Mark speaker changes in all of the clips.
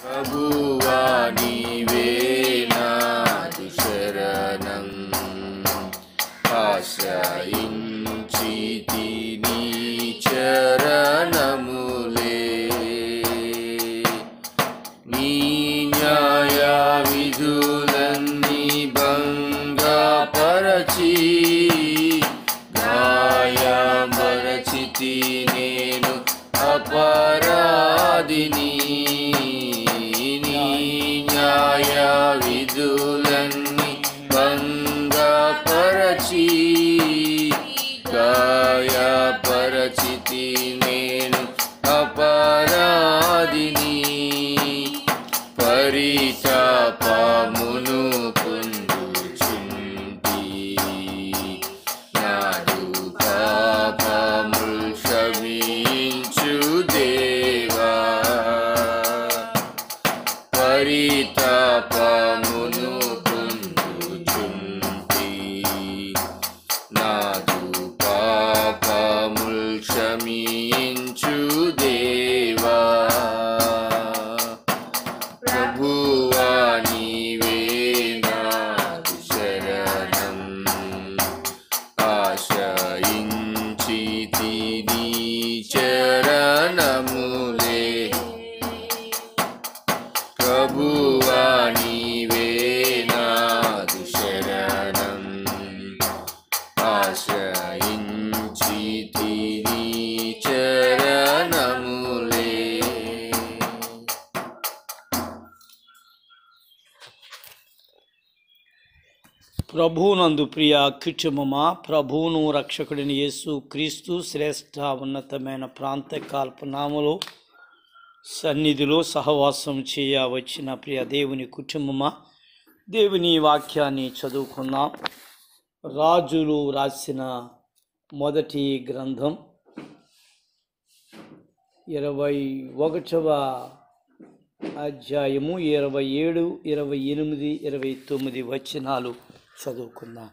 Speaker 1: ప్రభువా నీవే నాదు శరణం ఆశ్రయించితి నీ చరణములే నీ న్యాయ విధులన్నీ భంగపరచి గాయపరచితి నేను అపరాధిని నీ న్యాయ విధులన్నీ భంగపరచి గాయపరచితి నేను అపరాధిని పరితాపమును పొందుచుంటి నాడు పాపముల్ క్షమించు దేవా పరితాపమును పొందుచుంటి నాదు పాపముల్ క్షమించు దేవా ప్రభువా నీవే నాదు శరణం ఆశ్రయించితి నీ చరణములే ప్రభువా నీవే నాదు శరణం ఆశ్రయించితి నీ చరణములే
Speaker 2: ప్రభువునందు ప్రియ కుటుంబమా ప్రభువును రక్షకుడిని యేసు క్రీస్తు శ్రేష్ఠ ఉన్నతమైన ప్రాంత కాల్పనామలో సన్నిధిలో సహవాసం చేయ వచ్చిన ప్రియ దేవుని కుటుంబమా దేవుని వాక్యాన్ని చదువుకుందాం రాజులు రాసిన మొదటి గ్రంథం ఇరవై ఒకటవ అధ్యాయము ఇరవై ఏడు ఇరవై ఎనిమిది ఇరవై తొమ్మిది వచనాలు చదువుకుందాం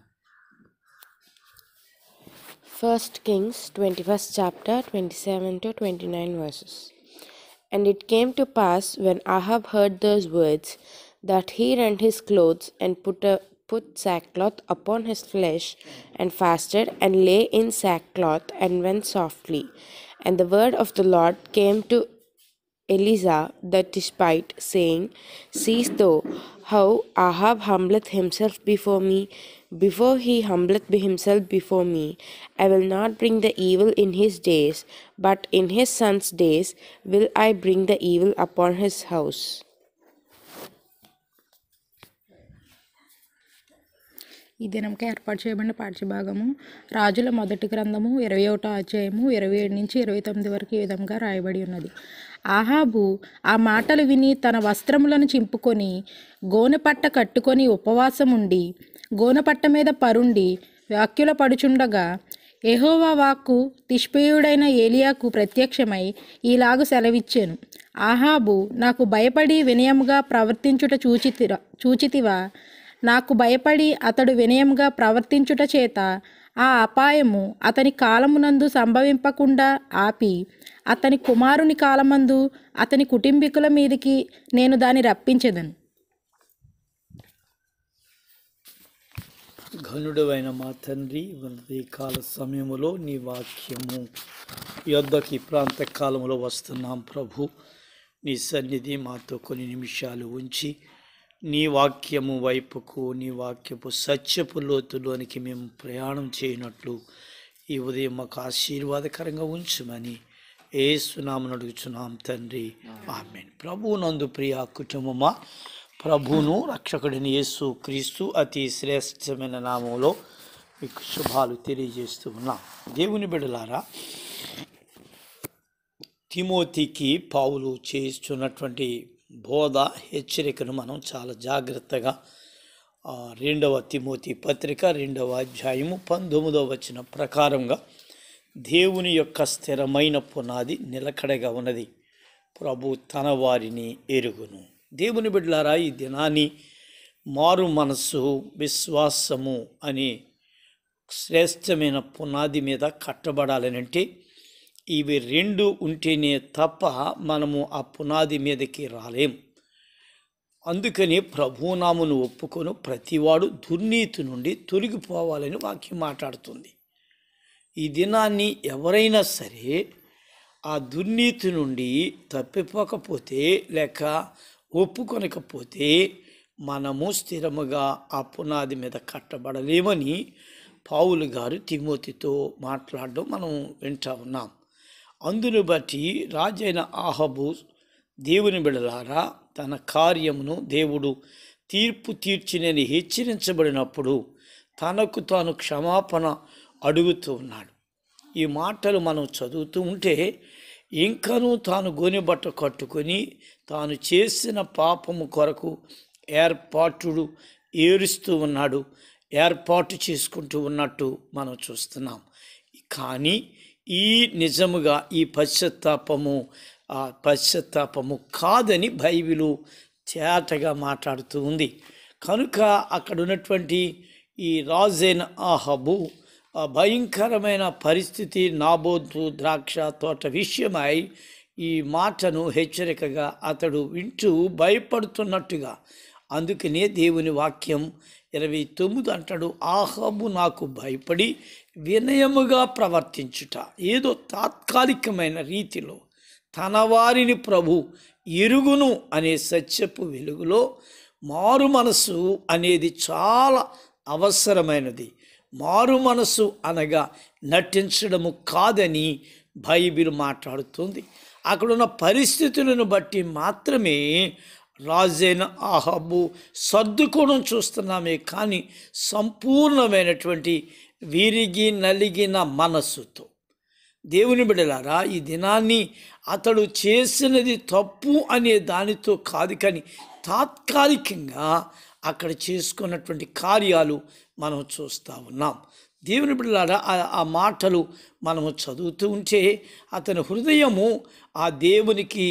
Speaker 3: First Kings 21st chapter 27 to 29 verses. And it came to pass when Ahab heard those words that he rent his clothes and put a put sackcloth upon his flesh and fasted and lay in sackcloth and went softly. And the word of the Lord came to Eliza the Tishbite, saying, Seest thou how Ahab humbleth himself before me? Before he humbleth himself before me, I will not bring the evil in his days, but in his son's days will I bring the evil upon his house.
Speaker 4: ఈ దినంకి ఏర్పాటు చేయబడిన పాఠ్యభాగము రాజుల మొదటి గ్రంథము ఇరవై ఒకటో అధ్యాయము ఇరవై ఏడు నుంచి ఇరవై తొమ్మిది వరకు ఈ విధంగా రాయబడి ఉన్నది ఆహాబు ఆ మాటలు విని తన వస్త్రములను చింపుకొని గోనెపట్ట కట్టుకొని ఉపవాసం ఉండి గోనెపట్ట మీద పరుండి వ్యాఖ్యల పడుచుండగా ఎహోవా వాక్కు తిష్పేయుడైన ఏలియాకు ప్రత్యక్షమై ఈలాగు సెలవిచ్చాను ఆహాబు నాకు భయపడి వినయముగా ప్రవర్తించుట చూచితిరా చూచితివా నాకు భయపడి అతడు వినయంగా ప్రవర్తించుట చేత ఆ అపాయము అతని కాలమునందు సంభవింపకుండా ఆపి అతని కుమారుని కాలమందు అతని కుటుంబీకుల మీదికి నేను దాన్ని రప్పించెదను
Speaker 2: ఘనుడవైన మా తండ్రి ఉన్నది కాల సమయములో నీ వాక్యము యొద్దకి ప్రాంత కాలంలో వస్తున్నాం ప్రభు నీ సన్నిధి మాతో కొన్ని నిమిషాలు ఉంచి నీ వాక్యము వైపుకు నీ వాక్యపు సత్యపు లోతులోనికి మేము ప్రయాణం చేయనట్లు ఈ ఉదయం మాకు ఆశీర్వాదకరంగా ఉంచమని ఏసునామను అడుగుచున్నాం తండ్రి ఆమెన్ ప్రభువు నందు ప్రియ కుటుంబమా ప్రభువును రక్షకుడిని యేసు క్రీస్తు అతి శ్రేష్టమైన నామంలో మీకు శుభాలు తెలియజేస్తూ ఉన్నాం దేవుని బిడలారా తిమోతికి పావులు చేస్తున్నటువంటి బోధ హెచ్చరికను మనం చాలా జాగ్రత్తగా ఆ, రెండవ తిమోతి పత్రిక రెండవ అధ్యాయము పంతొమ్మిదవ వచ్చిన ప్రకారంగా దేవుని యొక్క స్థిరమైన పునాది నిలకడగా ఉన్నది ప్రభు తన వారిని ఎరుగును దేవుని బిడ్డలారా ఈ దినాన్ని మారు మనస్సు విశ్వాసము అని శ్రేష్టమైన పునాది మీద కట్టబడాలనంటే ఇవి రెండు ఉంటేనే తప్ప మనము ఆ పునాది మీదకి రాలేం అందుకని ప్రభునామును ఒప్పుకొని ప్రతివాడు దుర్నీతి నుండి తొలగిపోవాలని వాక్యం మాట్లాడుతుంది ఈ దినాన్ని ఎవరైనా సరే ఆ దుర్నీతి నుండి తప్పిపోకపోతే లేక ఒప్పుకొనకపోతే మనము స్థిరముగా ఆ పునాది మీద కట్టబడలేమని పావులు గారు తిమోతితో మాట్లాడడం మనం వింటా ఉన్నాం అందును బట్టి రాజైన ఆహబు దేవుని బిడలారా తన కార్యమును దేవుడు తీర్పు తీర్చినని హెచ్చరించబడినప్పుడు తనకు తాను క్షమాపణ అడుగుతూ ఉన్నాడు ఈ మాటలు మనం చదువుతూ ఉంటే ఇంకనూ తాను గోనెబట్ట కట్టుకొని తాను చేసిన పాపము కొరకు ఏర్పాటుడు ఏరుస్తూ ఉన్నాడు ఏర్పాటు చేసుకుంటూ ఉన్నట్టు మనం చూస్తున్నాం కానీ ఈ నిజముగా ఈ పశ్చాత్తాపము ఆ పశ్చాత్తాపము కాదని బైబిలు చేటగా మాట్లాడుతూ ఉంది కనుక అక్కడ ఉన్నటువంటి ఈ రాజైన ఆహబు ఆ భయంకరమైన పరిస్థితి నాబోతు ద్రాక్ష తోట విషయమై ఈ మాటను హెచ్చరికగా అతడు వింటూ భయపడుతున్నట్టుగా అందుకనే దేవుని వాక్యం ఇరవై తొమ్మిది అంటాడు ఆహబు నాకు భయపడి వినయముగా ప్రవర్తించుట ఏదో తాత్కాలికమైన రీతిలో తన వారిని ప్రభు ఎరుగును అనే సత్యపు వెలుగులో మారు మనసు అనేది చాలా అవసరమైనది మారు మనసు అనగా నటించడము కాదని బైబిల్ మాట్లాడుతుంది అక్కడున్న పరిస్థితులను బట్టి మాత్రమే రాజైన ఆహబు సర్దుకోవడం చూస్తున్నామే కానీ సంపూర్ణమైనటువంటి విరిగి నలిగిన మనస్సుతో దేవుని బిడలారా ఈ దినాన్ని అతడు చేసినది తప్పు అనే దానితో కాదు కానీ తాత్కాలికంగా అక్కడ చేసుకున్నటువంటి కార్యాలు మనం చూస్తూ ఉన్నాం దేవుని బిడ్డలారా ఆ- ఆ మాటలు మనము చదువుతూ ఉంటే అతని హృదయము ఆ దేవునికి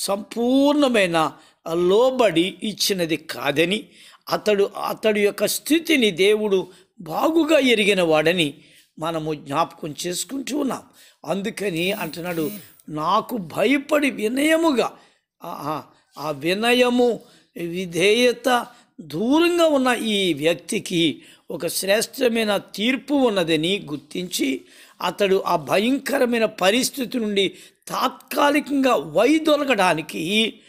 Speaker 2: సంపూర్ణమైన లోబడి ఇచ్చినది కాదని అతడు అతడి యొక్క స్థితిని దేవుడు బాగుగా ఎరిగిన వాడని మనము జ్ఞాపకం చేసుకుంటూ ఉన్నాం అందుకని అంటున్నాడు నాకు భయపడి వినయముగా ఆ ఆ వినయము విధేయత దూరంగా ఉన్న ఈ వ్యక్తికి ఒక శ్రేష్టమైన తీర్పు ఉన్నదని గుర్తించి అతడు ఆ భయంకరమైన పరిస్థితి నుండి తాత్కాలికంగా వైదొలగడానికి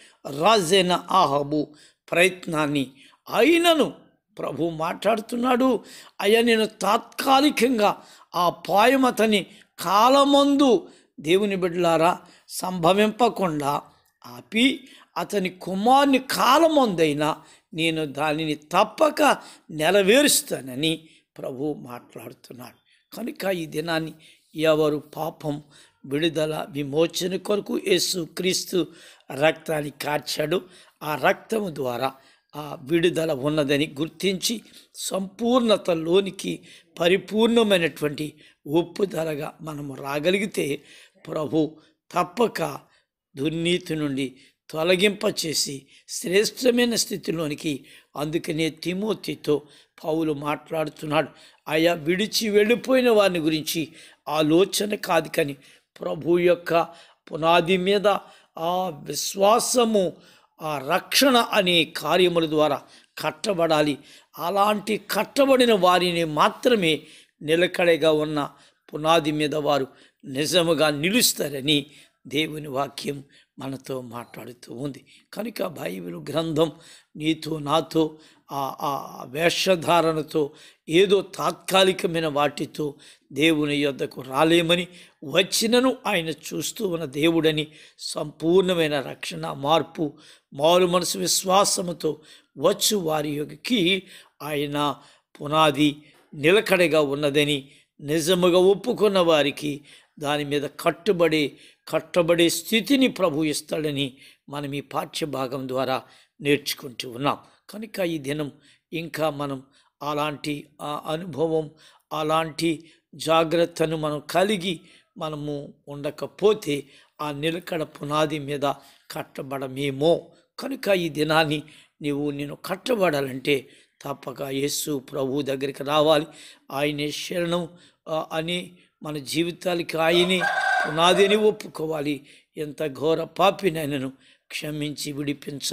Speaker 2: రాజైన ఆహబు ప్రయత్నాన్ని అయినను ప్రభు మాట్లాడుతున్నాడు అయ్యా నేను తాత్కాలికంగా ఆ పాయం అతని కాలమందు దేవుని బిడ్డలారా సంభవింపకుండా ఆపి అతని కుమారుని కాలమందైనా నేను దానిని తప్పక నెరవేరుస్తానని ప్రభు మాట్లాడుతున్నాడు కనుక ఈ దినాన్ని ఎవరు పాపం విడుదల విమోచన కొరకు యేసు క్రీస్తు రక్తాన్ని కార్చాడు ఆ రక్తము ద్వారా ఆ విడుదల ఉన్నదని గుర్తించి సంపూర్ణతలోనికి పరిపూర్ణమైనటువంటి ఒప్పుదలగా మనము రాగలిగితే ప్రభు తప్పక దుర్నీతి నుండి తొలగింపచేసి శ్రేష్టమైన స్థితిలోనికి అందుకనే తిమోతితో పౌలు మాట్లాడుతున్నాడు ఆయా విడిచి వెళ్ళిపోయిన వారిని గురించి ఆలోచన కాదు కానీ ప్రభు యొక్క పునాది మీద ఆ విశ్వాసము ఆ రక్షణ అనే కార్యముల ద్వారా కట్టబడాలి అలాంటి కట్టబడిన వారిని మాత్రమే నిలకడగా ఉన్న పునాది మీద వారు నిజముగా నిలుస్తారని దేవుని వాక్యం మనతో మాట్లాడుతూ ఉంది కనుక బైబిల్ గ్రంథం నీతో నాతో ఆ ఆ వేషధారణతో ఏదో తాత్కాలికమైన వాటితో దేవుని యొద్దకు రాలేమని వచ్చినను ఆయన చూస్తూ ఉన్న దేవుడని సంపూర్ణమైన రక్షణ మార్పు మారు మనసు విశ్వాసముతో వచ్చు వారి యొక్కకి ఆయన పునాది నిలకడగా ఉన్నదని నిజముగా ఒప్పుకున్న వారికి దాని మీద కట్టుబడి కట్టబడే స్థితిని ప్రభు ఇస్తాడని మనం ఈ పాఠ్యభాగం ద్వారా నేర్చుకుంటూ ఉన్నాం కనుక ఈ దినం ఇంకా మనం అలాంటి ఆ అనుభవం అలాంటి జాగ్రత్తను మనం కలిగి మనము ఉండకపోతే ఆ నిలకడ పునాది మీద కట్టబడమేమో కనుక ఈ దినాన్ని నీవు నేను కట్టబడాలంటే తప్పక యేసు ప్రభు దగ్గరికి రావాలి ఆయనే శరణం ఆ, అని మన జీవితాలకి ఆయనే పునాది అని ఒప్పుకోవాలి ఎంత ఘోర పాపినైనను క్షమించి విడిపించ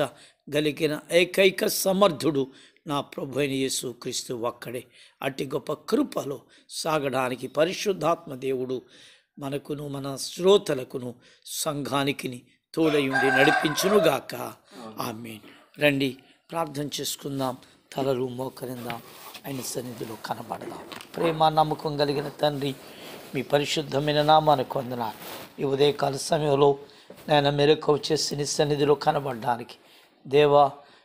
Speaker 2: గలిగిన ఏకైక సమర్థుడు నా ప్రభు అయిన యేసు క్రీస్తు ఒక్కడే అట్టి గొప్ప కృపలో సాగడానికి పరిశుద్ధాత్మ దేవుడు మనకును మన శ్రోతలకును సంఘానికిని తోడయుండి నడిపించునుగాక ఆమె రండి ప్రార్థన చేసుకుందాం తలలు మోకరిందాం ఆయన సన్నిధిలో కనబడదాం ప్రేమ నమ్మకం కలిగిన తండ్రి మీ పరిశుద్ధమైన నామానికి వందనాలు ఈ ఉదయకాల సమయంలో నేను మెరకు వచ్చేసి నీ సన్నిధిలో కనబడడానికి దేవా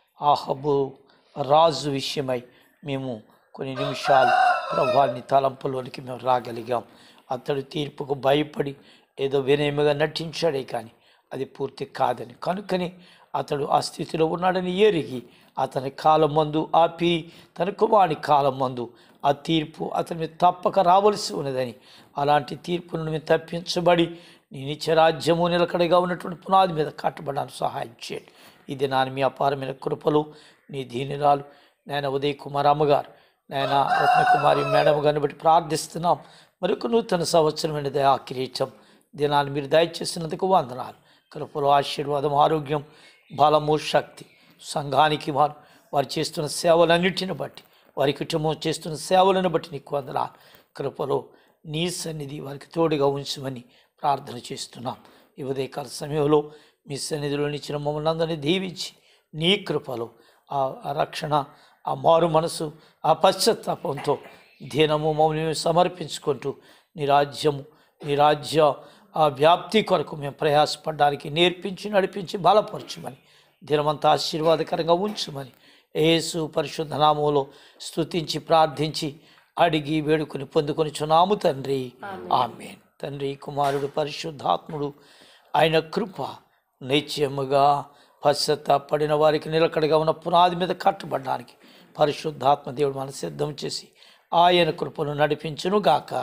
Speaker 2: ఆహబు రాజు విషయమై మేము కొన్ని నిమిషాలు ప్రభాని తలంపులోనికి మేము రాగలిగాం అతడు తీర్పుకు భయపడి ఏదో వినయముగా నటించాడే కానీ అది పూర్తి కాదని కనుకని అతడు ఆ స్థితిలో ఉన్నాడని ఎరిగి అతని కాలం మందు ఆపి తన కుమారుని కాలం మందు ఆ తీర్పు అతని మీద తప్పక రావలసి ఉన్నదని అలాంటి తీర్పు నుండి మేము తప్పించబడి నీ నిత్యరాజ్యము నిలకడగా ఉన్నటువంటి పునాది మీద కట్టబడడానికి సహాయం చేయండి ఇది నాని మీ అపారమైన కృపలు నీ దీనిరాలు నాయన ఉదయ్ కుమార్ అమ్మగారు నాయన రత్నకుమారి మేడం గారిని బట్టి ప్రార్థిస్తున్నాం మరొక నూతన సంవత్సరమైన దయా కిరీటం దినాన్ని మీరు దయచేసినందుకు వందనాలు కృపలో ఆశీర్వాదం ఆరోగ్యం బలము శక్తి సంఘానికి వారు వారు చేస్తున్న సేవలన్నిటిని బట్టి వారి కుటుంబం చేస్తున్న సేవలను బట్టి నీకు వందనాలు కృపలో నీ సన్నిధి వారికి తోడుగా ఉంచమని ప్రార్థన చేస్తున్నాం ఈ ఉదయకాల సమయంలో మీ సన్నిధిలో ఇచ్చిన మమ్మల్ని అందరినీ దీవించి నీ కృపలో ఆ ఆ రక్షణ ఆ మారు మనసు ఆ పశ్చాత్తాపంతో దినము మమ్మల్ని మేము సమర్పించుకుంటూ నీ రాజ్యము నీ రాజ్య ఆ వ్యాప్తి కొరకు మేము ప్రయాసపడడానికి నేర్పించి నడిపించి బలపరచమని దినమంతా ఆశీర్వాదకరంగా ఉంచుమని యేసు పరిశుద్ధ నామంలో స్తుతించి ప్రార్థించి అడిగి వేడుకొని పొందుకొని చున్నాము తండ్రి ఆమెన్ తండ్రి కుమారుడు పరిశుద్ధాత్ముడు ఆయన కృప నిత్యముగా పశ్చాత్తాపడిన వారికి నిలకడగా ఉన్న పునాది మీద కట్టబడడానికి పరిశుద్ధాత్మ దేవుడు మన సిద్ధం చేసి ఆయన కృపను నడిపించును గాక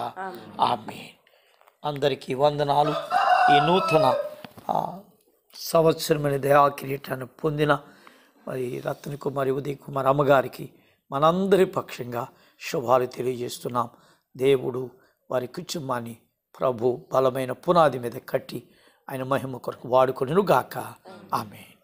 Speaker 2: ఆమె అందరికీ వందనాలు ఈ నూతన ఆ, సంవత్సరమైన దయా కిరీటాన్ని పొందిన మరి రత్న కుమారి ఉదయ్ కుమార్ అమ్మగారికి మనందరి పక్షంగా శుభాలు తెలియజేస్తున్నాం దేవుడు వారి కుటుంబాన్ని ప్రభు బలమైన పునాది మీద కట్టి ఆయన మహిమ కొరకు వాడుకొనిను గాక ఆమె